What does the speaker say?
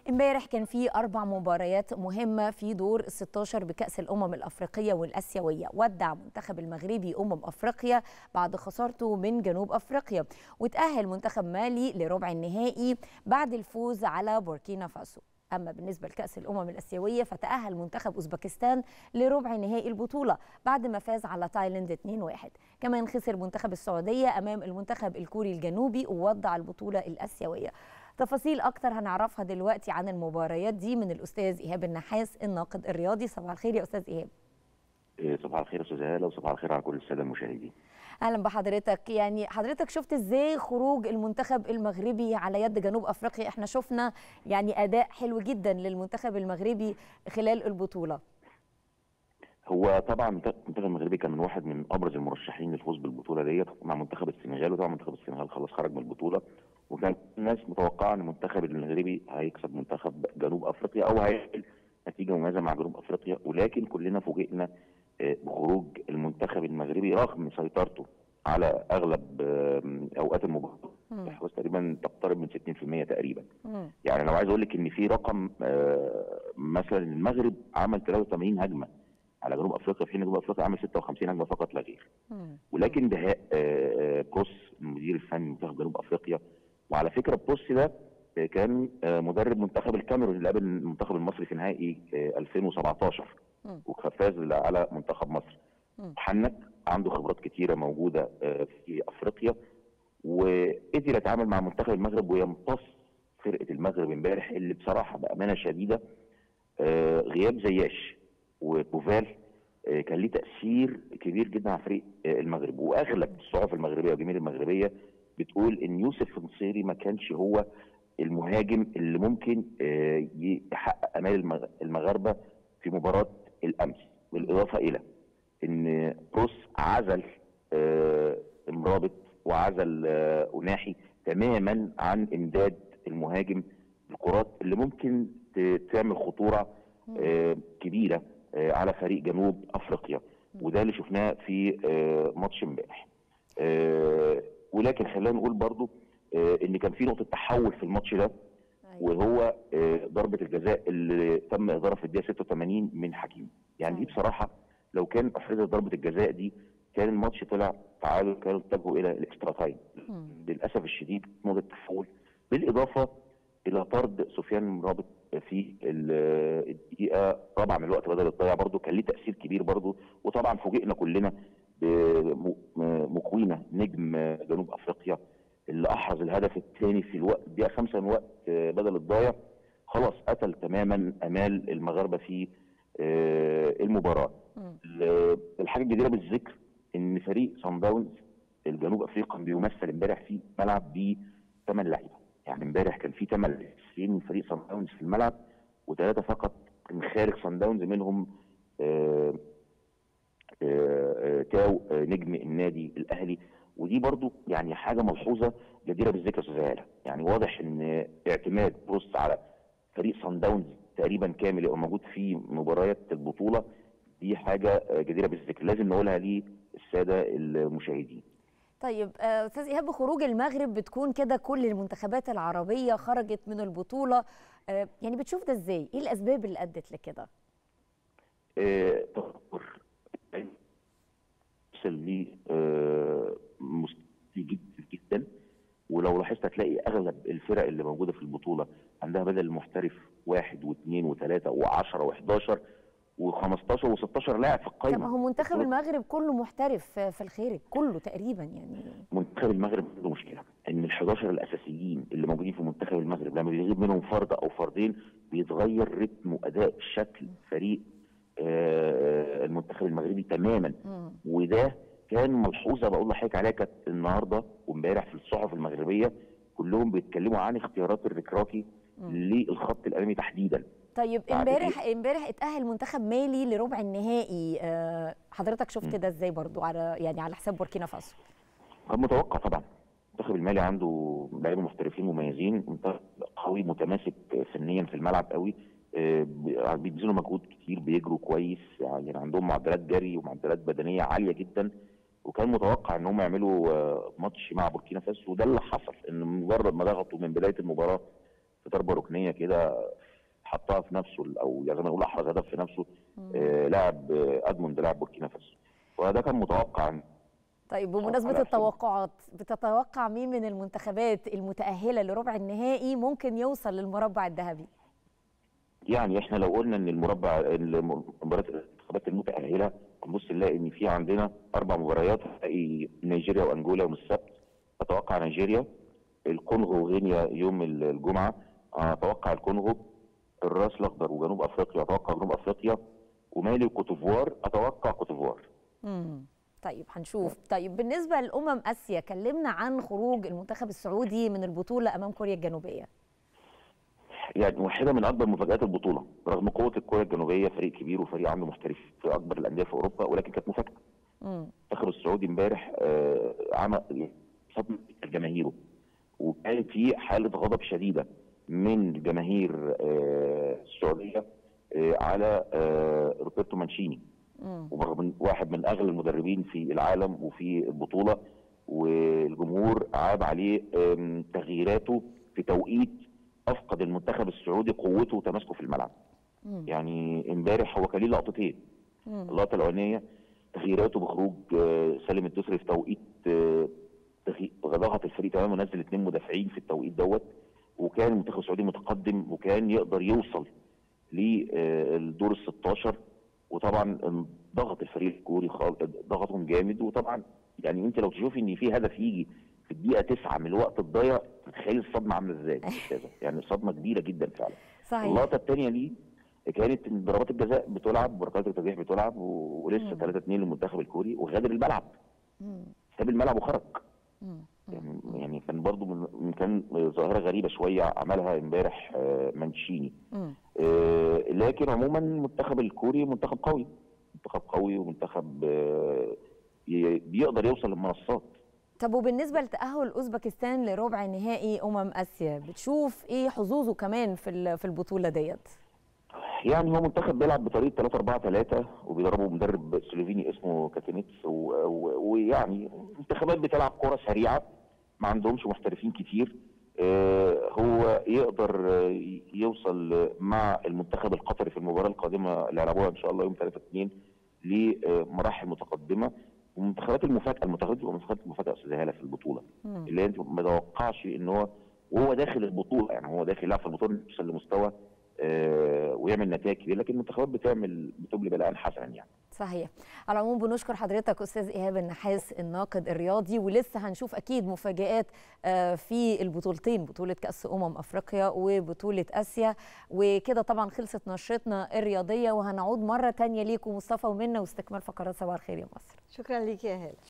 امبارح كان في أربع مباريات مهمة في دور ال 16 بكأس الأمم الأفريقية والآسيوية ودع منتخب المغربي أمم أفريقيا بعد خسارته من جنوب أفريقيا وتأهل منتخب مالي لربع النهائي بعد الفوز على بوركينا فاسو أما بالنسبة لكأس الأمم الآسيوية فتأهل منتخب أوزبكستان لربع نهائي البطولة بعد ما فاز على تايلاند 2-1 كمان خسر منتخب السعودية أمام المنتخب الكوري الجنوبي ووضع البطولة الآسيوية تفاصيل أكتر هنعرفها دلوقتي عن المباريات دي من الأستاذ إيهاب النحاس الناقد الرياضي صباح الخير يا أستاذ إيهاب صباح الخير يا استاذ هاله وصباح الخير على كل الساده المشاهدين اهلا بحضرتك يعني حضرتك شفت ازاي خروج المنتخب المغربي على يد جنوب افريقيا احنا شفنا يعني اداء حلو جدا للمنتخب المغربي خلال البطوله هو طبعا المنتخب المغربي كان من واحد من ابرز المرشحين للفوز بالبطوله ديت مع منتخب السنغال وطبعا منتخب السنغال خلاص خرج من البطوله وكان الناس متوقعه ان المنتخب المغربي هيكسب منتخب جنوب افريقيا او هيعمل نتيجه مميزه مع جنوب افريقيا ولكن كلنا فوجئنا بخروج المنتخب المغربي رغم سيطرته على اغلب اوقات المباراه استحواذ تقريبا تقترب من 60% تقريبا مم. يعني لو عايز اقول لك ان في رقم مثلا المغرب عمل 83 هجمه على جنوب افريقيا في حين جنوب افريقيا عمل 56 هجمه فقط لا غير مم. ولكن دهاء بروس المدير الفني لمنتخب جنوب افريقيا وعلى فكره بروس ده كان مدرب منتخب الكاميرون اللي قابل المنتخب المصري في نهائي 2017 مم. وفاز على منتخب مصر مم. حنك عنده خبرات كتيره موجوده في افريقيا وقدر يتعامل مع منتخب المغرب ويمتص فرقه المغرب امبارح اللي بصراحه بامانه شديده آه، غياب زياش وبوفال آه، كان ليه تاثير كبير جدا على فريق آه، المغرب واغلب الصحف المغربيه والجماهير المغربيه بتقول ان يوسف نصيري ما كانش هو المهاجم اللي ممكن آه، يحقق امال المغ- المغاربه في مباراه الامس بالاضافه الى ان بروس عزل آه، مرابط وعزل آه، اناحي تماما عن امداد المهاجم الكرات اللي ممكن ت- تعمل خطوره آه، كبيره آه، على فريق جنوب افريقيا وده اللي شفناه في آه، ماتش امبارح آه، ولكن خلينا نقول برضو آه، ان كان في نقطه تحول في الماتش ده أيوة. وهو آه، ضربه الجزاء اللي تم اهدارها في الدقيقه 86 من حكيم يعني دي أيوة. بصراحه لو كان احرزت ضربه الجزاء دي كان الماتش طلع تعادل كانوا اتجهوا الى الاكسترا تايم مم. للاسف الشديد نقطه تحول بالاضافه الى طرد سفيان مرابط في ال- الدقيقه رابعه من الوقت بدل الضياع برضو كان ليه تاثير كبير برضو وطبعا فوجئنا كلنا بمكوينه نجم جنوب افريقيا اللي احرز الهدف الثاني في الوقت الدقيقه خمسه من وقت بدل الضايع خلاص قتل تماما امال المغاربه في آه، المباراه مم. ال- الحاجه الجديره بالذكر ان فريق سان داونز الجنوب افريقي بيمثل امبارح في ملعب ب 8 لعيبه يعني امبارح كان في 8 لاعبين من فريق سان داونز في الملعب وثلاثه فقط من خارج سان داونز منهم آه، آه، آه، تاو آه، نجم النادي الاهلي ودي برضو يعني حاجه ملحوظه جديره بالذكر يا استاذ هاله يعني واضح ان اعتماد بص على فريق سان داونز تقريبا كامل يبقى موجود في مباريات البطوله دي حاجه آه، جديره بالذكر لازم نقولها للساده المشاهدين طيب آه، استاذ ايهاب بخروج المغرب بتكون كده كل المنتخبات العربيه خرجت من البطوله آه، يعني بتشوف ده ازاي ايه الاسباب اللي ادت لكده آه، تطور وصل لي آه، مستوى جدا جدا ولو لاحظت هتلاقي اغلب الفرق اللي موجوده في البطوله عندها بدل المحترف واحد واثنين وثلاثه وعشرة و11 و15 و16 لاعب في طب القائمه ما هو منتخب المغرب كله محترف آه، في الخارج كله تقريبا يعني منتخب المغرب عنده مشكله ان ال 11 الاساسيين اللي موجودين في منتخب المغرب لما بيغيب منهم فرد او فردين بيتغير رتم واداء شكل فريق آه، المنتخب المغربي تماما مم. وده كان ملحوظه بقول لحضرتك عليها كانت النهارده وامبارح في الصحف المغربيه كلهم بيتكلموا عن اختيارات الركراكي للخط الامامي تحديدا طيب بعد امبارح امبارح اتأهل منتخب مالي لربع النهائي آه، حضرتك شفت ده ازاي برضو على يعني على حساب بوركينا فاسو كان متوقع طبعا المنتخب المالي عنده لعيبه محترفين مميزين منتخب قوي متماسك فنيا في الملعب قوي آه، بي- بيبذلوا مجهود كتير بيجروا كويس يعني عندهم معدلات جري ومعدلات بدنيه عاليه جدا وكان متوقع ان هم يعملوا آه، ماتش مع بوركينا فاسو وده اللي حصل ان مجرد ما ضغطوا من بدايه المباراه في ضربه ركنيه كده حطها في نفسه او يعني زي ما نقول احرز هدف في نفسه آه لاعب آه، ادموند لاعب بوركينا فاسو وده كان متوقع طيب بمناسبة على حسب. التوقعات بتتوقع مين من المنتخبات المتأهلة لربع النهائي ممكن يوصل للمربع الذهبي؟ يعني احنا لو قلنا ان المربع المباريات الانتخابات المتاهله نبص نلاقي ان في عندنا اربع مباريات هتلاقي نيجيريا وانجولا يوم السبت اتوقع نيجيريا الكونغو وغينيا يوم الجمعه اتوقع الكونغو الراس الاخضر وجنوب افريقيا اتوقع جنوب افريقيا ومالي وكوتيفوار اتوقع كوتيفوار مم. طيب هنشوف طيب بالنسبة لأمم آسيا كلمنا عن خروج المنتخب السعودي من البطولة أمام كوريا الجنوبية يعني واحده من اكبر مفاجات البطوله رغم قوه الكوريا الجنوبيه فريق كبير وفريق عنده محترف في اكبر الانديه في اوروبا ولكن كانت مفاجاه مم. المنتخب السعودي امبارح آه، عمل صدمه جماهيره وكان في حاله غضب شديده من جماهير آه، السعوديه آه، على آه، روبرتو مانشيني مم. وبرغم من واحد من اغلى المدربين في العالم وفي البطوله والجمهور عاب عليه آم، تغييراته في توقيت افقد المنتخب السعودي قوته وتماسكه في الملعب مم. يعني امبارح هو كان ليه لقطتين مم. اللقطه الاولانيه تغييراته بخروج آه، سالم الدوسري في توقيت آه، تغي- ضغط الفريق تماما ونزل اثنين مدافعين في التوقيت دوت وكان المنتخب السعودي متقدم وكان يقدر يوصل للدور ال 16 وطبعا ضغط الفريق الكوري خال- ضغطهم جامد وطبعا يعني انت لو تشوفي ان في هدف يجي في الدقيقه 9 من الوقت الضايع تتخيلي الصدمه عامله ازاي يا أستاذة. يعني صدمه كبيره جدا فعلا صحيح اللقطه الثانيه دي كانت ان ضربات الجزاء بتلعب وركلات الترجيح بتلعب و- ولسه مم. 3 2 للمنتخب الكوري وغادر الملعب مم. ساب الملعب وخرج مم. يعني يعني كان برضو من من- كان ظاهره غريبه شويه عملها امبارح آه، مانشيني مم. آه، لكن عموما المنتخب الكوري منتخب قوي منتخب قوي ومنتخب آه، ي- بيقدر يوصل للمنصات طب وبالنسبة لتأهل أوزبكستان لربع نهائي أمم آسيا بتشوف إيه حظوظه كمان في ال- في البطولة ديت؟ يعني هو منتخب بيلعب بطريقه 3 4 3 وبيدربه مدرب سلوفيني اسمه كاتينيتس و- و- ويعني منتخبات بتلعب كره سريعه ما عندهمش محترفين كتير آه، هو يقدر آه، يوصل مع المنتخب القطري في المباراه القادمه اللي هيلعبوها ان شاء الله يوم 3 2 لمراحل متقدمه ومنتخبات المفاجاه المنتخبات بتبقى منتخبات المفاجاه استاذ هاله في البطوله مم. اللي انت ما توقعش ان هو وهو داخل البطوله يعني هو داخل يلعب في البطوله يوصل لمستوى آه، ويعمل نتائج كبيره لكن المنتخبات بتعمل بتبلي بلاء حسنا يعني صحيح على العموم بنشكر حضرتك استاذ ايهاب النحاس الناقد الرياضي ولسه هنشوف اكيد مفاجات آه، في البطولتين بطوله كاس امم افريقيا وبطوله اسيا وكده طبعا خلصت نشرتنا الرياضيه وهنعود مره تانية ليكم مصطفى ومنى واستكمال فقرات صباح الخير يا مصر شكرا ليك يا هاله